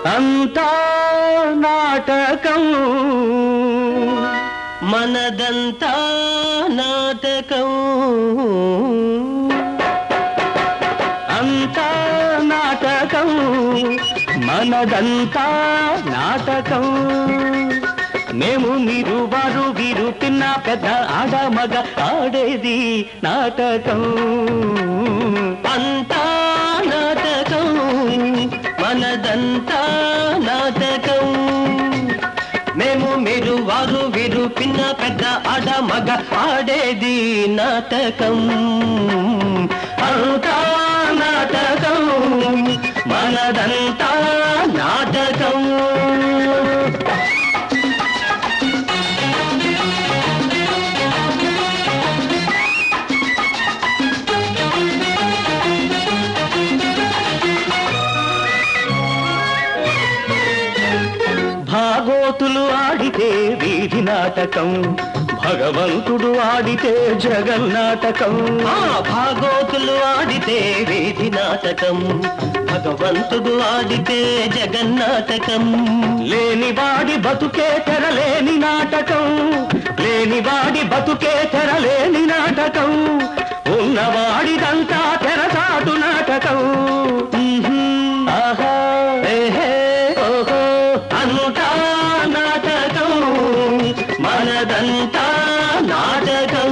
అంతా నాటకం మనదంతా నాటకం అంతా నాటకం మనదంతా నాటకం మేము మీరు వారు వీరు పిన్న పెద్ద ఆడ మగ ఆడేది నాటకం అంతా నాటకం మనదంతా నాటకం మేము మీరు వారు వీరు పిన్న పెద్ద ఆడ మగ ఆడేది నాటకం అంతా నాటకం మనదంతా నాటకం భాగోతులు ఆడితే వీధి నాటకం భగవంతుడు ఆడితే జగన్నాటకం ఆ భాగోతులు ఆడితే వీధి నాటకం భగవంతుడు ఆడితే జగన్నాటకం లేనివాడి బతుకే తెరలేని నాటకం లేనివాడి బతుకే తెరలేని నాటకం ఉన్నవాడిదంతా తెరచాటు నాటకం ఆహా ఏహే ఓహో అంతా నాటకం మనదంతా నాటకం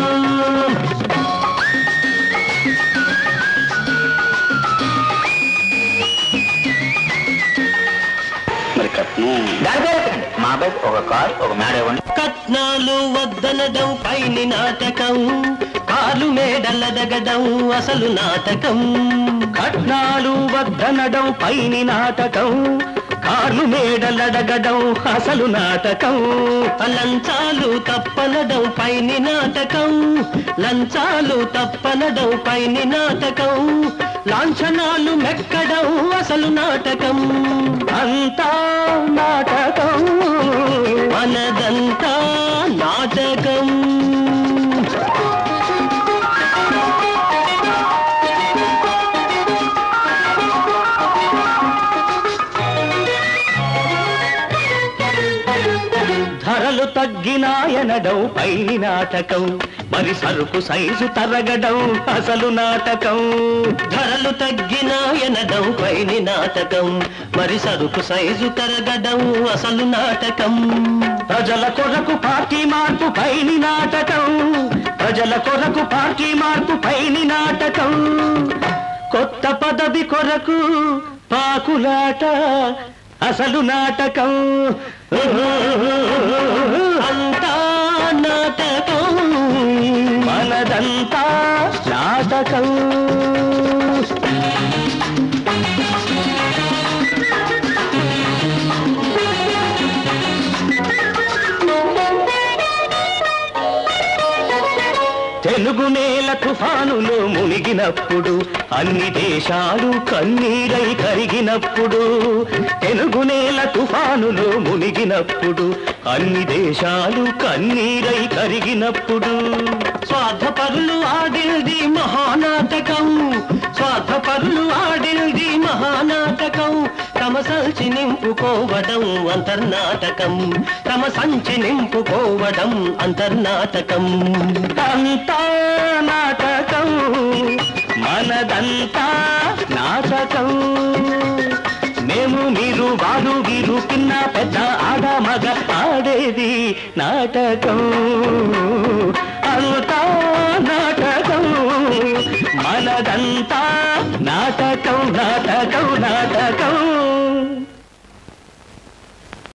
మరి కట్నం మా అబ్బాయి ఒక కార్ ఒక మేడ ఇవ్వండి కట్నాలు వద్దనడం పైని నాటకం కాలు మేడలదగడం అసలు నాటకం కట్నాలు వద్దనడం పైని నాటకం కార్లు మేడలడగడం అసలు నాటకం లంచాలు తప్పనడం పైని నాటకం లంచాలు తప్పనడం పైని నాటకం లాంఛనాలు మెక్కడం అసలు నాటకం అంతా నాటకం మనదంతా నాటకం ధరలు తగ్గినాయనడం పైని నాటకం మరి సరుకు సైజు తరగడం అసలు నాటకం ధరలు తగ్గిన ఎనడం పైని నాటకం మరి సరుకు సైజు తరగడం అసలు నాటకం ప్రజల కొరకు పార్టీ మార్పు పైని నాటకం ప్రజల కొరకు పార్టీ మార్పు పైని నాటకం కొత్త పదవి కొరకు పాకులాట అసలు నాటకం అంతా నాటకం మనదంతా నాటకం తెలుగు నేల తుఫానులో మునిగినప్పుడు అన్ని దేశాలు కన్నీరై కరిగినప్పుడు తెలుగు నేల తుఫానులో మునిగినప్పుడు అన్ని దేశాలు కన్నీరై కరిగినప్పుడు స్వార్థపరులు ఆడిల్ది మహానాటకం స్వార్థపరులు ఆడిల్ది మహానాటకం తమ సంచి నింపుకోవడం అంతర్నాటకం తమ సంచి నింపుకోవడం అంతర్నాటకం అంతా నాటకం మనదంతా నాటకం మేము మీరు వారు వీరు పిన్న పెద్ద ఆడ మగ ఆడేది నాటకం అంతా నాటకం మనదంతా నాటకం నాటకం నాటకం